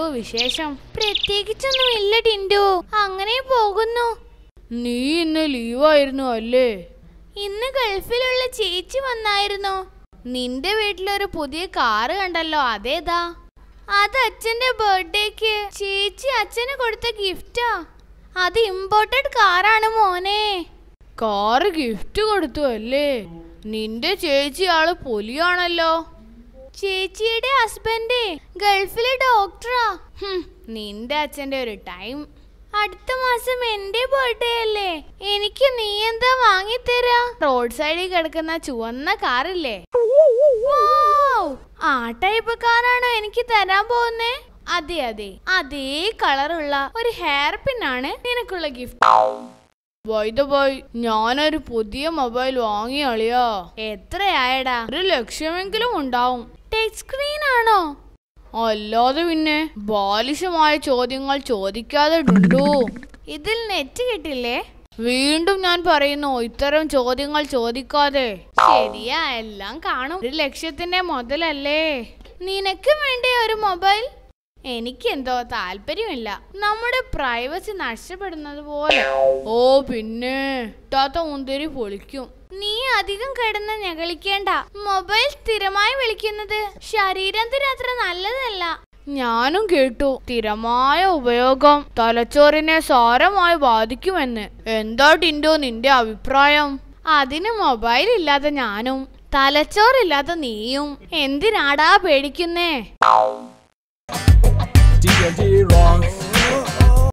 ടിൻഡു വിശേഷം പ്രത്യേകിച്ചൊന്നും ഇല്ല ടിൻഡു അങ്ങനെ പോകുന്നു നീ ഇന്ന് ലീവായിരുന്നു അല്ലേ ഇന്ന് ഗൾഫിലുള്ള ചേച്ചി വന്നായിരുന്നു നിന്റെ വീട്ടിലൊരു പുതിയ കാറ് കണ്ടല്ലോ അതേതാ അത് അച്ഛന്റെ ബർത്ത്ഡേക്ക് ചേച്ചി അച്ഛന് കൊടുത്ത ഗിഫ്റ്റാ അത് ഇമ്പോർട്ടഡ് കാറാണ് മോനെ കാറ് ഗിഫ്റ്റ് കൊടുത്തു അല്ലേ നിന്റെ ചേച്ചി ആള് പൊലിയാണല്ലോ ചേച്ചിയുടെ ഹസ്ബൻഡ് ഗൾഫിലെ ഡോക്ടറാ ഹും, നിന്റെ അച്ഛന്റെ ഒരു ടൈം അടുത്ത മാസം എന്റെ ബർത്ത്ഡേ അല്ലേ എനിക്ക് നീ എന്താ വാങ്ങിത്തരാ റോഡ് സൈഡിൽ കിടക്കുന്ന ചുവന്ന കാറില്ലേ വൗ! ആ ടൈപ്പ് കാറാണോ എനിക്ക് തരാൻ പോകുന്നേ അതെ അതെ അതേ കളറുള്ള ഒരു ഹെയർ പിൻ ആണ് നിനക്കുള്ള ഗിഫ്റ്റ് വൈദ ബോയ് ഞാനൊരു പുതിയ മൊബൈൽ വാങ്ങി അളിയാ എത്രയായടാ ഒരു ലക്ഷ്യമെങ്കിലും ഉണ്ടാവും ടച്ച് സ്ക്രീൻ ആണോ അല്ലാതെ പിന്നെ ബാലിശമായ ചോദ്യങ്ങൾ ചോദിക്കാതെ ഡുണ്ടു ഇതിൽ നെറ്റ് കിട്ടില്ലേ വീണ്ടും ഞാൻ പറയുന്നു ഇത്തരം ചോദ്യങ്ങൾ ചോദിക്കാതെ ശരിയാ എല്ലാം കാണും ഒരു ലക്ഷ്യത്തിന്റെ മുതലല്ലേ നിനക്ക് വേണ്ടി ഒരു മൊബൈൽ എനിക്കെന്തോ താല്പര്യമില്ല നമ്മുടെ പ്രൈവസി നഷ്ടപ്പെടുന്നത് പോലെ ഓ പിന്നെ താത്ത മുന്തിരി പൊളിക്കും നീ അധികം കിടന്ന് ഞകളിക്കേണ്ട മൊബൈൽ സ്ഥിരമായി വിളിക്കുന്നത് ശരീരത്തിന് അത്ര നല്ലതല്ല ഞാനും കേട്ടു സ്ഥിരമായ ഉപയോഗം തലച്ചോറിനെ സാരമായി ബാധിക്കുമെന്ന് എന്താ ടിൻഡോ നിന്റെ അഭിപ്രായം അതിന് മൊബൈൽ ഇല്ലാത്ത ഞാനും തലച്ചോറില്ലാത്ത നീയും എന്തിനാടാ പേടിക്കുന്നേ TNT rocks.